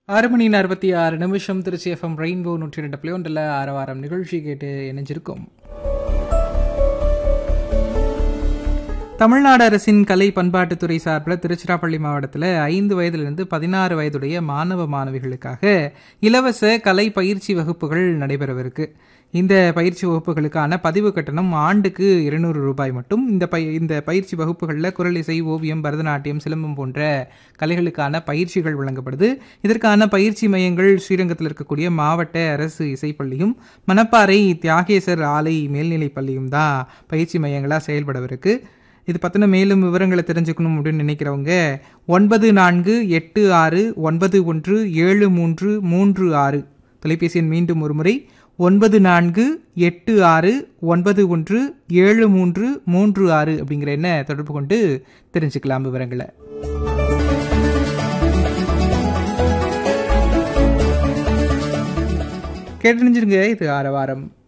ஆறு மணி நாற்பத்தி ஆறு நிமிஷம் திருச்சி எஃப்எம் ரெயின்போ நூற்றி ரெண்டு புள்ளி ஒன்றில் ஆறு வாரம் நிகழ்ச்சி கேட்டு இணைஞ்சிருக்கும் தமிழ்நாடு அரசின் கலை பண்பாட்டுத்துறை சார்பில் திருச்சிராப்பள்ளி மாவட்டத்தில் ஐந்து வயதிலிருந்து பதினாறு வயதுடைய மாணவ மாணவிகளுக்காக இலவச கலை பயிற்சி வகுப்புகள் நடைபெறவிருக்கு இந்த பயிற்சி வகுப்புகளுக்கான பதிவு கட்டணம் ஆண்டுக்கு இருநூறு ரூபாய் மட்டும் இந்த பய இந்த பயிற்சி வகுப்புகளில் குரல் இசை ஓவியம் பரதநாட்டியம் சிலம்பம் போன்ற கலைகளுக்கான பயிற்சிகள் வழங்கப்படுது இதற்கான பயிற்சி மையங்கள் ஸ்ரீரங்கத்தில் இருக்கக்கூடிய மாவட்ட அரசு இசைப்பள்ளியும் மணப்பாறை தியாகேசர் ஆலை மேல்நிலைப் பள்ளியும் தான் பயிற்சி மையங்களாக செயல்படவிருக்கு இது பற்றின மேலும் விவரங்களை தெரிஞ்சுக்கணும் அப்படின்னு நினைக்கிறவங்க ஒன்பது நான்கு எட்டு ஆறு ஒன்பது ஒன்று ஏழு மூன்று மூன்று ஆறு தொலைபேசி எண் மீண்டும் ஒரு முறை ஒன்பது நான்கு எட்டு ஆறு ஒன்பது ஒன்று ஏழு மூன்று மூன்று ஆறு அப்படிங்கிற எண்ணை தொடர்பு கொண்டு தெரிஞ்சுக்கலாம் விவரங்களை கேட்டறிஞ்சிருங்க இது ஆரவாரம்